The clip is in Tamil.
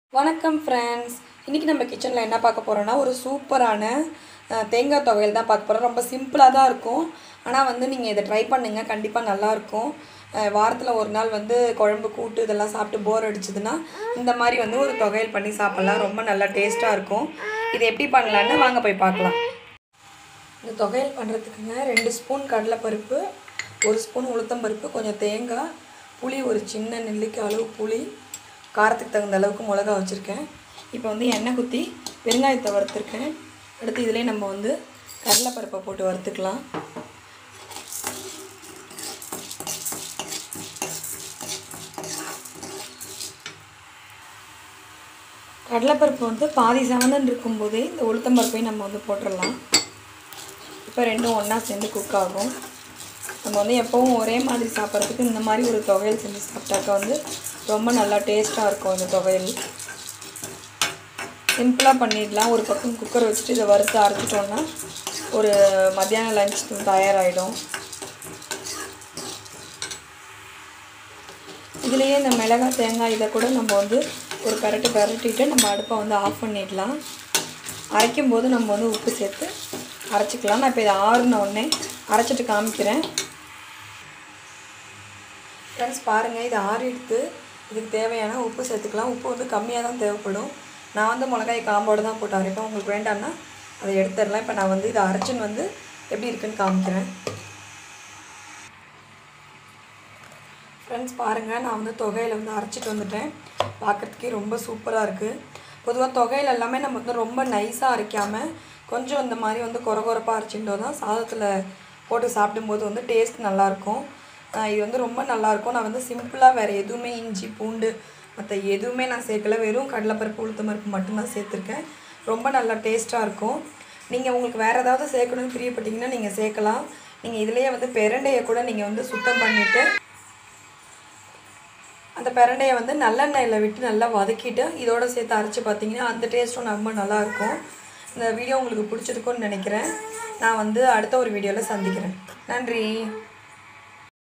வணக்கம் ஃப்ரெண்ட்ஸ் இன்றைக்கி நம்ம கிச்சனில் என்ன பார்க்க போகிறோன்னா ஒரு சூப்பரான அஹ், தேங்காய் துவையல் தான் பார்க்க போகிறோம் ரொம்ப சிம்பிளாக தான் இருக்கும் ஆனால் வந்து நீங்கள் இதை ட்ரை பண்ணுங்கள் கண்டிப்பாக நல்லாயிருக்கும் வாரத்தில் ஒரு நாள் வந்து குழம்பு கூட்டு இதெல்லாம் சாப்பிட்டு போர் அடிச்சதுன்னா இந்த மாதிரி வந்து ஒரு துவையல் பண்ணி சாப்பிட்லாம் ரொம்ப நல்லா டேஸ்ட்டாக இருக்கும் இது எப்படி பண்ணலான்னு வாங்க போய் பார்க்கலாம் இந்த துவையல் பண்ணுறதுக்குங்க ரெண்டு ஸ்பூன் கடலைப்பருப்பு ஒரு ஸ்பூன் உளுத்தம்பருப்பு கொஞ்சம் தேங்காய் புளி ஒரு சின்ன நெல்லிக்காய் அளவு புளி காரத்துக்கு தகுந்த அளவுக்கு மிளகா வச்சுருக்கேன் இப்போ வந்து எண்ணெய் குத்தி வெங்காயத்தை வறுத்துருக்கேன் அடுத்து இதிலே நம்ம வந்து கடலைப்பருப்பை போட்டு வறுத்துக்கலாம் கடலைப்பருப்பு வந்து பாதி செவந்துன்னு இருக்கும்போதே இந்த உளுத்தம்பருப்பையும் நம்ம வந்து போட்டுடலாம் இப்போ ரெண்டும் ஒன்றா சேர்ந்து குக் ஆகும் நம்ம வந்து எப்போவும் ஒரே மாதிரி சாப்பிட்றதுக்கு இந்த மாதிரி ஒரு துவையல் செஞ்சு சாப்பிட்டாக்கா வந்து ரொம்ப நல்லா டேஸ்ட்டாக இருக்கும் இந்த துவையல் சிம்பிளாக பண்ணிடலாம் ஒரு பக்கம் குக்கர் வச்சுட்டு இதை வறுத்து அரைச்சிட்டோன்னா ஒரு மத்தியானம் லஞ்ச் தயாராகிடும் இதுலேயே இந்த மிளகாய் தேங்காய் இதை கூட நம்ம வந்து ஒரு கரட்டு கரட்டிட்டு நம்ம அடுப்பை வந்து ஆஃப் பண்ணிடலாம் அரைக்கும் போது நம்ம வந்து உப்பு சேர்த்து அரைச்சிக்கலாம் நான் இப்போ இதை ஆறுன உடனே அரைச்சிட்டு காமிக்கிறேன் ஃப்ரெண்ட்ஸ் பாருங்கள் இது ஆறி எடுத்து இதுக்கு தேவையான உப்பு சேர்த்துக்கலாம் உப்பு வந்து கம்மியாக தான் தேவைப்படும் நான் வந்து மிளகாய் காம்போடு தான் போட்டு அரைப்பேன் உங்களுக்கு வேண்டாம்னா அதை எடுத்துடலாம் இப்போ நான் வந்து இதை அரைச்சின்னு வந்து எப்படி இருக்குன்னு காமிக்கிறேன் ஃப்ரெண்ட்ஸ் பாருங்கள் நான் வந்து தொகையில் வந்து அரைச்சிட்டு வந்துட்டேன் பார்க்குறதுக்கே ரொம்ப சூப்பராக இருக்குது பொதுவாக தொகையில் எல்லாமே நம்ம வந்து ரொம்ப நைஸாக அரைக்காமல் கொஞ்சம் இந்த மாதிரி வந்து குறை குறைப்பாக அரைச்சிட்டோ தான் சாதத்தில் போட்டு சாப்பிடும்போது வந்து டேஸ்ட் நல்லாயிருக்கும் இது வந்து ரொம்ப நல்லாயிருக்கும் நான் வந்து சிம்பிளாக வேறு எதுவுமே இஞ்சி பூண்டு மற்ற எதுவுமே நான் சேர்க்கல வெறும் கடலைப்பருப்பு உளுத்தம்பருப்பு மட்டும்தான் சேர்த்துருக்கேன் ரொம்ப நல்லா டேஸ்ட்டாக இருக்கும் நீங்கள் உங்களுக்கு வேறு ஏதாவது சேர்க்கணும்னு பிரியப்பட்டீங்கன்னா நீங்கள் சேர்க்கலாம் நீங்கள் இதுலேயே வந்து பெரண்டையை கூட நீங்கள் வந்து சுத்தம் பண்ணிவிட்டு அந்த பிரண்டையை வந்து நல்லெண்ணெயில் விட்டு நல்லா வதக்கிட்டு இதோட சேர்த்து அரைச்சி பார்த்தீங்கன்னா அந்த டேஸ்ட்டும் ரொம்ப நல்லாயிருக்கும் இந்த வீடியோ உங்களுக்கு பிடிச்சிருக்கும்னு நினைக்கிறேன் நான் வந்து அடுத்த ஒரு வீடியோவில் சந்திக்கிறேன் நன்றி